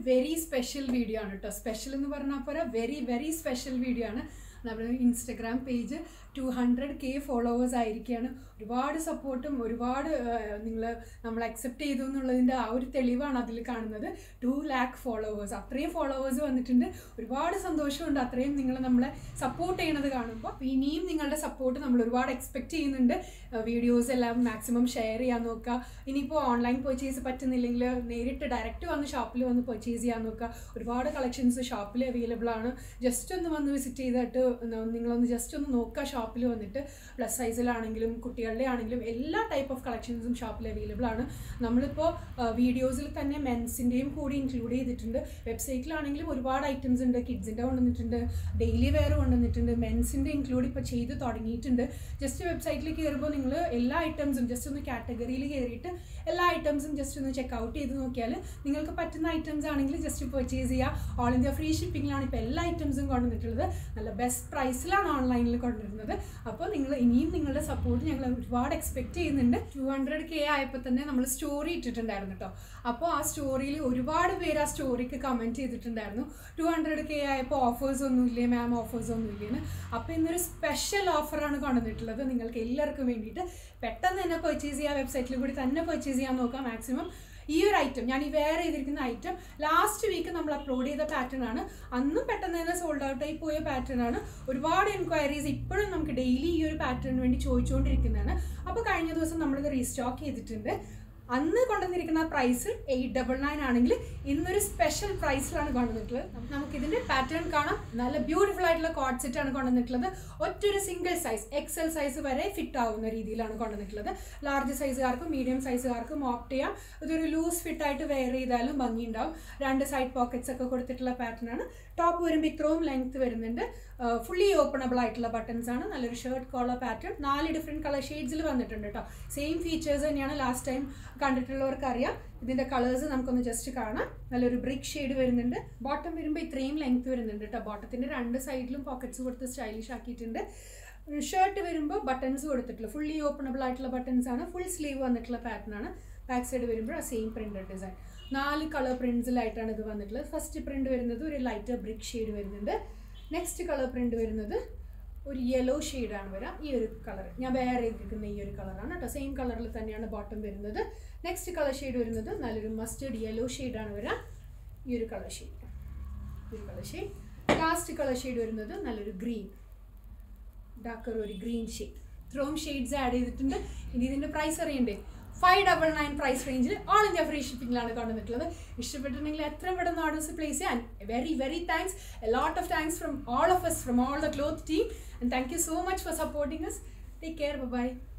very special video ആണ് കേട്ടോ special എന്ന് പറഞ്ഞാൽ പോരാ വെരി വെരി സ്പെഷ്യൽ വീഡിയോ ആണ് നമ്മുടെ Instagram page two hundred K followers ആയിരിക്കുകയാണ് ഒരുപാട് സപ്പോർട്ടും ഒരുപാട് നിങ്ങൾ നമ്മൾ അക്സെപ്റ്റ് ചെയ്തു എന്നുള്ളതിൻ്റെ ആ ഒരു തെളിവാണ് അതിൽ കാണുന്നത് ടു ലാക്ക് ഫോളോവേഴ്സ് അത്രയും ഫോളോവേഴ്സ് വന്നിട്ടുണ്ട് ഒരുപാട് സന്തോഷമുണ്ട് അത്രയും നിങ്ങൾ നമ്മളെ സപ്പോർട്ട് ചെയ്യണത് കാണുമ്പോൾ അപ്പോൾ ഇനിയും നിങ്ങളുടെ സപ്പോർട്ട് നമ്മൾ ഒരുപാട് എക്സ്പെക്റ്റ് ചെയ്യുന്നുണ്ട് വീഡിയോസ് എല്ലാം മാക്സിമം ഷെയർ ചെയ്യാൻ നോക്കുക ഇനിയിപ്പോൾ ഓൺലൈൻ പർച്ചേസ് പറ്റുന്നില്ലെങ്കിൽ നേരിട്ട് ഡയറക്റ്റ് വന്ന് ഷോപ്പിൽ വന്ന് പർച്ചേസ് ചെയ്യാൻ നോക്കുക ഒരുപാട് കളക്ഷൻസ് ഷോപ്പിൽ അവൈലബിൾ ആണ് ജസ്റ്റ് ഒന്ന് വന്ന് വിസിറ്റ് ചെയ്തിട്ട് ഒന്ന് നിങ്ങളൊന്ന് ജസ്റ്റ് ഒന്ന് നോക്കുക ഷോപ്പിൽ വന്നിട്ട് പ്ലസ് സൈസിലാണെങ്കിലും കുട്ടികളുടെ ആണെങ്കിലും എല്ലാ ടൈപ്പ് ഓഫ് കളക്ഷൻസും ഷോപ്പിൽ അവൈലബിൾ ആണ് നമ്മളിപ്പോൾ വീഡിയോസിൽ തന്നെ മെൻസിൻ്റെയും കൂടി ഇൻക്ലൂഡ് ചെയ്തിട്ടുണ്ട് വെബ്സൈറ്റിലാണെങ്കിലും ഒരുപാട് ഐറ്റംസ് ഉണ്ട് കിഡ്സിൻ്റെ കൊണ്ടുവന്നിട്ടുണ്ട് ഡെയിലി വെയർ കൊണ്ടുവന്നിട്ടുണ്ട് മെൻസിൻ്റെ ഇൻക്ലൂഡ് ഇപ്പോൾ ചെയ്ത് തുടങ്ങിയിട്ടുണ്ട് ജസ്റ്റ് വെബ്സൈറ്റിൽ കയറുമ്പോൾ നിങ്ങൾ എല്ലാ ഐറ്റംസും ജസ്റ്റ് ഒന്ന് കാറ്റഗറിയിൽ കയറിയിട്ട് എല്ലാ ഐറ്റംസും ജസ്റ്റ് ഒന്ന് ചെക്ക് ഔട്ട് ചെയ്ത് നോക്കിയാൽ നിങ്ങൾക്ക് പറ്റുന്ന ഐറ്റംസ് ആണെങ്കിൽ ജസ്റ്റ് പർച്ചേസ് ചെയ്യുക ഓൾ ഇന്ത്യ ഫ്രീ ഷിപ്പിങ്ങിലാണ് ഇപ്പോൾ എല്ലാ ഐറ്റംസും കൊണ്ടുവന്നിട്ടുള്ളത് നല്ല ബെസ്റ്റ് പ്രൈസിലാണ് ഓൺലൈനിൽ കൊണ്ടുവരുന്നത് അപ്പോൾ നിങ്ങൾ ഇനിയും നിങ്ങളുടെ സപ്പോർട്ട് ഞങ്ങൾ ഒരുപാട് എക്സ്പെക്ട് ചെയ്യുന്നുണ്ട് ടു ഹൺഡ്രഡ് കെ ആയപ്പോൾ തന്നെ നമ്മൾ സ്റ്റോറി ഇട്ടിട്ടുണ്ടായിരുന്നു കേട്ടോ അപ്പോൾ ആ സ്റ്റോറിയിൽ ഒരുപാട് പേര് ആ സ്റ്റോറിക്ക് കമൻറ്റ് ചെയ്തിട്ടുണ്ടായിരുന്നു ടു ഹൺഡ്രഡ് കെ ആയപ്പോൾ ഓഫേഴ്സ് ഒന്നും ഇല്ലേ മാം ഓഫേഴ്സ് ഒന്നും ഇല്ലേന്ന് അപ്പോൾ ഇന്നൊരു സ്പെഷ്യൽ ഓഫറാണ് കൊണ്ടുവന്നിട്ടുള്ളത് നിങ്ങൾക്ക് എല്ലാവർക്കും വേണ്ടിയിട്ട് പെട്ടെന്ന് തന്നെ പർച്ചേസ് ചെയ്യുക വെബ്സൈറ്റിൽ കൂടി തന്നെ പർച്ചേസ് ചെയ്യാൻ നോക്കാം മാക്സിമം ഈ ഒരു ഐറ്റം ഞാൻ ഈ വെയർ ചെയ്തിരിക്കുന്ന ഐറ്റം ലാസ്റ്റ് വീക്ക് നമ്മൾ അപ്ലോഡ് ചെയ്ത പാറ്റേൺ ആണ് അന്നും പെട്ടെന്ന് തന്നെ സോൾഡ് ഔട്ട് ആയി പോയ പാറ്റേൺ ആണ് ഒരുപാട് എൻക്വയറീസ് ഇപ്പോഴും നമുക്ക് ഡെയിലി ഈ ഒരു പാറ്റേണിന് വേണ്ടി ചോദിച്ചുകൊണ്ടിരിക്കുന്നതാണ് അപ്പോൾ കഴിഞ്ഞ ദിവസം നമ്മളിത് റീസ്റ്റോക്ക് ചെയ്തിട്ടുണ്ട് അന്ന് കൊണ്ടുവന്നിരിക്കുന്ന പ്രൈസ് എയ്റ്റ് ഡബിൾ നയൻ ആണെങ്കിൽ ഇന്നൊരു സ്പെഷ്യൽ പ്രൈസിലാണ് കൊണ്ടുവന്നിട്ടുള്ളത് നമുക്ക് ഇതിന്റെ പാറ്റേൺ കാണാം നല്ല ബ്യൂട്ടിഫുൾ ആയിട്ടുള്ള കോഡ് സെറ്റ് ആണ് കൊണ്ടുവന്നിട്ടുള്ളത് ഒറ്റൊരു സിംഗിൾ സൈസ് എക്സൽ സൈസ് വരെ ഫിറ്റ് ആവുന്ന രീതിയിലാണ് കൊണ്ടുവന്നിട്ടുള്ളത് ലാർജ് സൈസുകാർക്കും മീഡിയം സൈസുകാർക്കും ഓപ്റ്റ് ചെയ്യാം ഇതൊരു ലൂസ് ഫിറ്റ് ആയിട്ട് വെയർ ചെയ്താലും ഭംഗിയുണ്ടാവും രണ്ട് സൈഡ് പോക്കറ്റ്സ് ഒക്കെ കൊടുത്തിട്ടുള്ള പാറ്റേൺ ആണ് ടോപ്പ് വരുമ്പോൾ ഇത്രയും ലെങ്ത് വരുന്നുണ്ട് ഫുള്ളി ഓപ്പണബിൾ ആയിട്ടുള്ള ബട്ടൺസ് ആണ് നല്ലൊരു ഷർട്ട് കോളർ പാറ്റേൺ നാല് ഡിഫറെൻറ്റ് കളർ ഷെയ്ഡ്സിൽ വന്നിട്ടുണ്ട് കേട്ടോ സെയിം ഫീച്ചേഴ്സ് തന്നെയാണ് ലാസ്റ്റ് ടൈം കണ്ടിട്ടുള്ളവർക്ക് അറിയാം ഇതിൻ്റെ കളേഴ്സ് നമുക്കൊന്ന് ജസ്റ്റ് കാണാം നല്ലൊരു ബ്രിക്ക് ഷെയ്ഡ് വരുന്നുണ്ട് ബോട്ടം വരുമ്പോൾ ഇത്രയും ലെങ്ത് വരുന്നുണ്ട് കേട്ടോ ബോട്ടത്തിൻ്റെ രണ്ട് സൈഡിലും പോക്കറ്റ്സ് കൊടുത്ത് സ്റ്റൈലിഷ് ആക്കിയിട്ടുണ്ട് ഷർട്ട് വരുമ്പോൾ ബട്ടൺസ് കൊടുത്തിട്ടുള്ള ഫുള്ളി ഓപ്പണബിൾ ആയിട്ടുള്ള ബട്ടൺസ് ആണ് ഫുൾ സ്ലീവ് വന്നിട്ടുള്ള പാറ്റേൺ ആണ് ബാക്ക് സൈഡ് വരുമ്പോൾ ആ സെയിം പ്രിൻ്റഡ് ഡിസൈൻ നാല് കളർ പ്രിൻസിലായിട്ടാണ് ഇത് വന്നിട്ടുള്ളത് ഫസ്റ്റ് പ്രിൻ്റ് വരുന്നത് ഒരു ലൈറ്റർ ബ്രിക്ക് ഷെയ്ഡ് വരുന്നുണ്ട് നെക്സ്റ്റ് കളർ പ്രിൻ്റ് വരുന്നത് ഒരു യെല്ലോ ഷെയ്ഡാണ് വരാം ഈ ഒരു കളർ ഞാൻ വേറെ ചെയ്തിരിക്കുന്ന ഈ ഒരു കളറാണ് കേട്ടോ സെയിം കളറിൽ തന്നെയാണ് ബോട്ടം വരുന്നത് നെക്സ്റ്റ് കളർ ഷെയ്ഡ് വരുന്നത് നല്ലൊരു മസ്റ്റേഡ് യെല്ലോ ഷെയ്ഡാണ് വരാം ഈ ഒരു കളർ ഷെയ്ഡ് ഈ ഒരു colour shade last colour shade വരുന്നത് നല്ലൊരു ഗ്രീൻ ഡാക്കർ ഒരു ഗ്രീൻ ഷെയ്ഡ് ഇത്രയും ഷെയ്ഡ്സ് ആഡ് ചെയ്തിട്ടുണ്ട് ഇനി ഇതിൻ്റെ പ്രൈസ് അറിയണ്ടേ ഫൈവ് ഡബിൾ നയൻ പ്രൈസ് റേഞ്ചിൽ ഓൾ ഇന്ത്യ ഫ്രീ ഷിപ്പിംഗിലാണ് കൊണ്ടുവന്നിട്ടുള്ളത് ഇഷ്ടപ്പെട്ടിട്ടുണ്ടെങ്കിൽ എത്രയും പെട്ടെന്ന് ഓർഡേഴ്സ് പ്ലേസ് ചെയ്യാൻ very very thanks a lot of thanks from all of us from all the cloth team and thank you so much for supporting us take care by